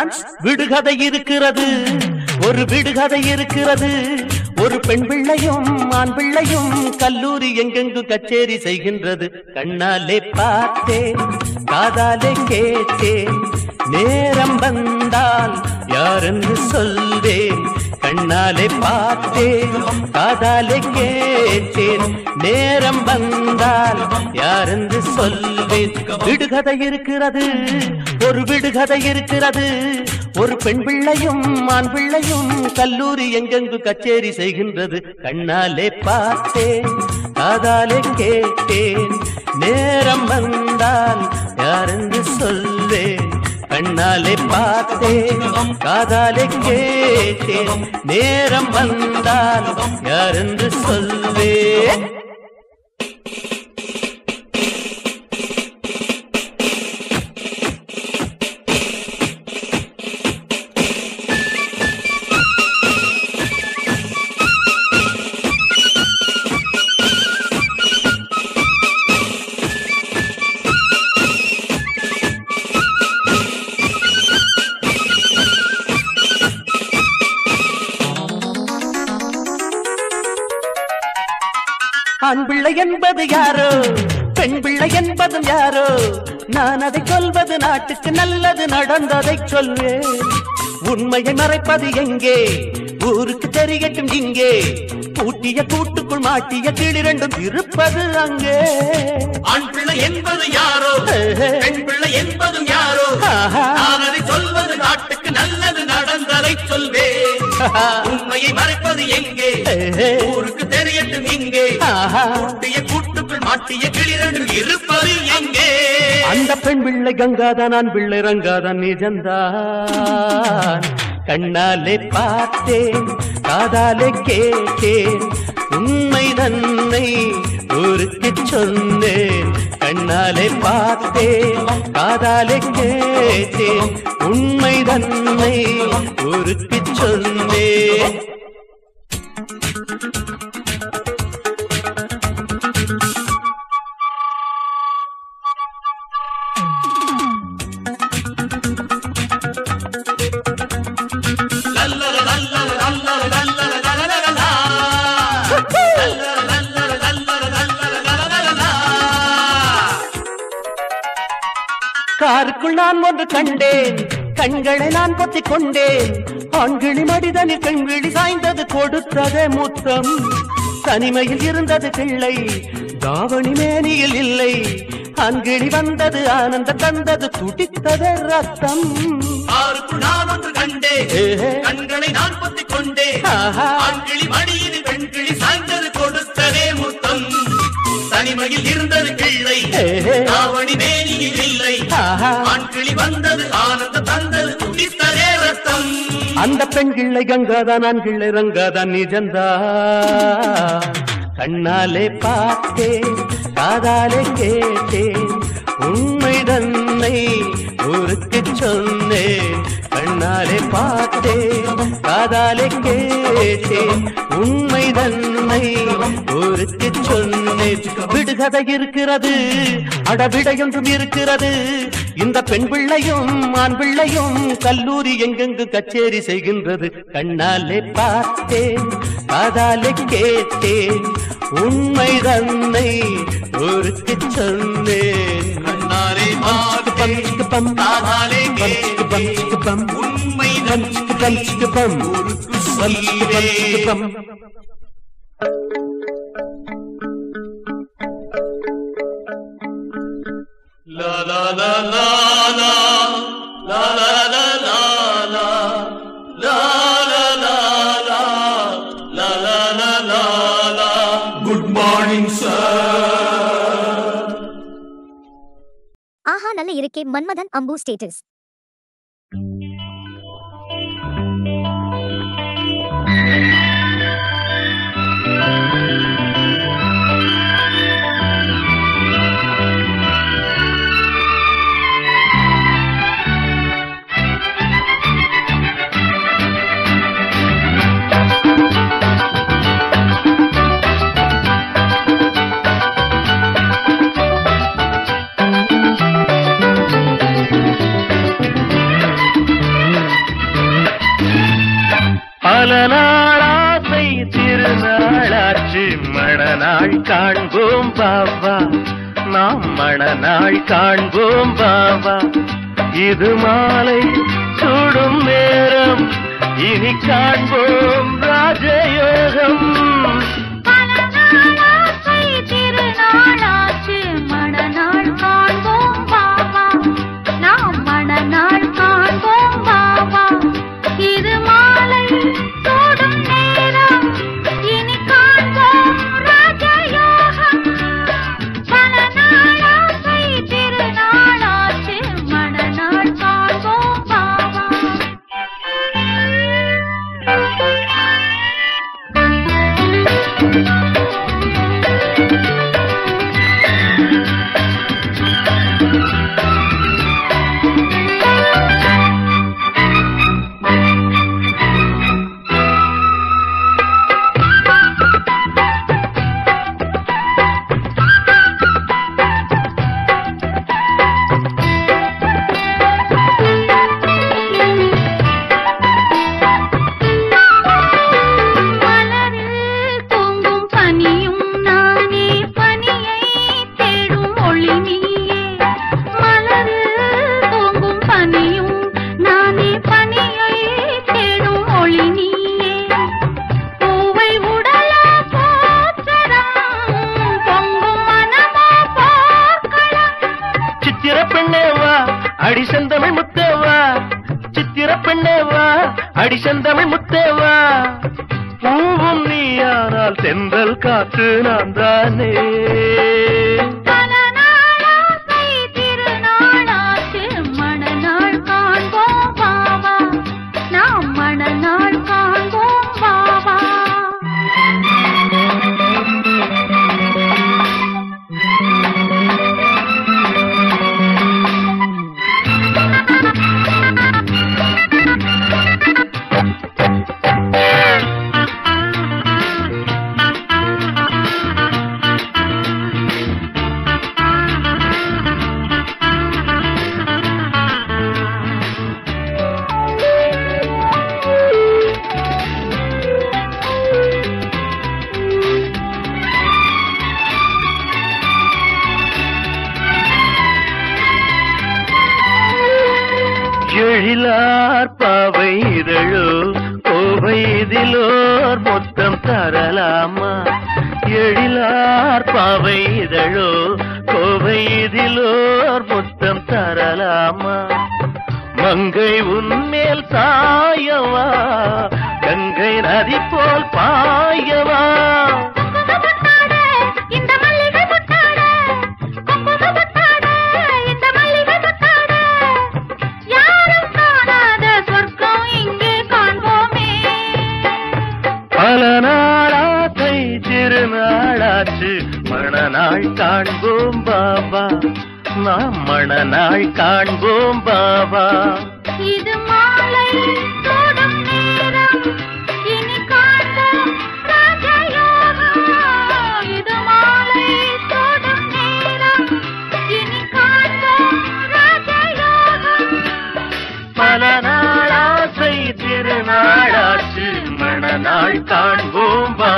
France விடுகதை இருக்கிறது ஒரு விடுகதை இருக்கிறது ஒரு பெண் பிள்ளையும் ஆண் பிள்ளையும் கல்லூரி எங்கெங்கு கச்சேரி செய்கின்றது கண்ணாலே பார்த்தேன் காதாலே கேட்டேன் நேரம் வந்தால் யாரென்று சொல்வேன் கண்ணாலே பார்த்தேன் காதாலே கேட்டேன் நேரம் வந்தால் யாரென்று சொல்வேன் விடுகதை இருக்கிறது ஒரு விடுகதை இருக்கிறது ஒரு பெண் பிள்ளையும் ஆண் பிள்ளையும் கல்லூரி எங்கெங்கு கச்சேரி செய்கின்றது கண்ணாலே பார்த்தேன் காதாலே கேட்டேன் நேரம் வந்தால் யாரென்று சொல்வேன் கண்ணாலே பார்த்தேன் காதாலே கேட்டேன் நேரம் வந்தால் யாரென்று சொல்வேன் ஆண் பிள்ளை என்பது யாரோ பெண் பிள்ளை என்பதும் யாரோ நான் அதை சொல்வது நாட்டுக்கு நல்லது நடந்ததை சொல்வேன் உண்மையை மறைப்பது எங்கே ஊருக்கு தெரியட்டும் இங்கே பூட்டிய கூட்டுக்குள் மாட்டிய கிளிரண்டும் இருப்பது அங்கே ஆண் பிள்ளை என்பது யாரோ பெண் பிள்ளை என்பதும் யாரோ ஆஹா. நான் அதை சொல்வது நாட்டுக்கு நல்லது நடந்ததை சொல்வேன் உண்மையை மறைப்பது எங்கே ஊருக்கு தெரியட்டும் இங்கே ஆஹா. கூட்டிய கூட்டுக்குள் மாட்டிய கிளிரண்டும் இருப்பது எங்கே அந்த பெண் பிள்ளை கங்காதான் நான் பிள்ளை ரங்காதான் நிஜந்தான் கண்ணாலே பார்த்தேன் காதாலே கேட்டேன் உண்மை தன்னை ஊருக்கு சொன்னேன் கண்ணாலே பார்த்தேன் காதாலே கேட்டேன் உண்மை தன்னை ஊருக்கு சொன்னேன் லல்லல லல்லல லல்லல லல்லல லலலலலா. லல்லல லல்லல லல்லல லல்லல லலலலலா. காருக்குள் நான் ஒன்று கண்டேன் கண்களை நான் பொத்திக் கொண்டேன் ஆண்கிளி மடிதனில் பெண்கிளி சாய்ந்தது கொடுத்ததே முத்தம் தனிமையில் இருந்தது பிள்ளை தாவணி மேனியில் இல்லை ஆண்கிளி வந்தது ஆனந்த தந்தது துடித்ததே ரத்தம் ஆருக்குள் நான் ஒன்று கண்டேன் ஏஹே. கண்களை நான் பொத்திக் கொண்டேன் ஆஹா. ஆண்கிளி மடியில் பெண்கிளி சாய்ந்தது கொடுத்ததே முத்தம் தனிமையில் இருந்தது கிள்ளை ஏஹே. தாவணி மேனியில் இல்லை ஆஹா. ஆண்கிளி வந்தது ஆனந்த தந்தது துடித்ததே ரத்தம் அந்த பெண் கிள்ளை கங்காதான் நான் கிள்ளை ரங்காதான் நிஜந்தா கண்ணாலே பார்த்தேன் காதாலே கேட்டேன் உண்மை தன்னை ஊருக்கு சொன்னேன் கண்ணாலே பார்த்தேன் காதாலே கேட்டேன் உண்மை தன்னை ஊருக்கு சொன்னேன் விடுகதை இருக்கிறது அடவிடையொன்றும் இருக்கிறது இந்த பெண் பிள்ளையும் ஆண் பிள்ளையும் கல்லூரி எங்கெங்கு கச்சேரி செய்கின்றது கண்ணாலே பார்த்தேன் காதாலே கேட்டேன் உண்மை தன்னை ஊருக்கு சொன்னேன் கண்ணாலே பம் பார்த்தேன் சிக்கு பம் காதாலே பம் சிக்கு பம் சிக்கு பம் உண்மை பம் சிக்கு பம் சிக்கு பம் ஊருக்கு பம் சிக்கு பம் சிக்கு பம் La la la la la la la la la la la la la la la la la la la Good morning sir ஆஹா நல்ல இருக்கே மன்மதன் அம்பு ஸ்டேட்டஸ் பல நாளாசை திருநாளாச்சு மணநாள் காண்போம் பாபா நாம் மணநாள் காண்போம் பாபா இது மாலை சூடும் நேரம் இனி காண்போம் ராஜயோகம் பல நாளாசை திருநாளாச்சு மணநாள் காண்போம் பாபா நாம் மணநாள் காண்போம் பாபா இது மாலை சூடும் நேரம் இனி காண்போம் ராஜயோகம் பல நாளாசை திருநாளாச்சு மணநாள் காண்போம் பாபா மலரில் தூங்கும் பனியும் நானே பனியை தேடும் ஒளி நீயே மலரில் தூங்கும் பனியும் நானே பனியை தேடும் ஒளி நீயே பூவை உடலா போற்றரம் பொங்கும் மனமோ போர்க்களம் சித்திர பெண்ணேவா அடி செந்தமிழ் முத்தேவா சித்திர பெண்ணேவா அடி செந்தமிழ் முத்தேவா பூவும் நீயானால் செந்தல் காற்று நான் தானே பல நாளாசை திருநாளாச்சு மணநாள் காண்போம் பாவா நாம் மணநாள் காண்போம் பாவா எழிலார் பாவை இதழோ கோவை இதிலோர் மொத்தம் தரலாமா எழிலார் பாவை இதழோ கோவை இதிலோர் மொத்தம் தரலாமா மங்கை உன்மேல் சாயவா கங்கை நதி போல் பாயவா குங்குமப்பட்டாட, இந்த மல்லிகை முட்டாட, குங்குமப்பட்டாட, இந்த மல்லிகை முட்டாட, யாரும் காணாத சொர்க்கம் இங்கே காண்போமே பல நாளாசை திருநாளாச்சு மணநாள் காண்போம் பாபா நாம் மணநாள் காண்போம் பாபா இது மாலை சூடும் நேரம் இனி காண்போம் ராஜயோகம் இது மாலை சூடும் நேரம் இனி காண்போம் ராஜயோகம் பல நாளாசை திருநாளாச்சு மணநாள் காண்போம் பாபா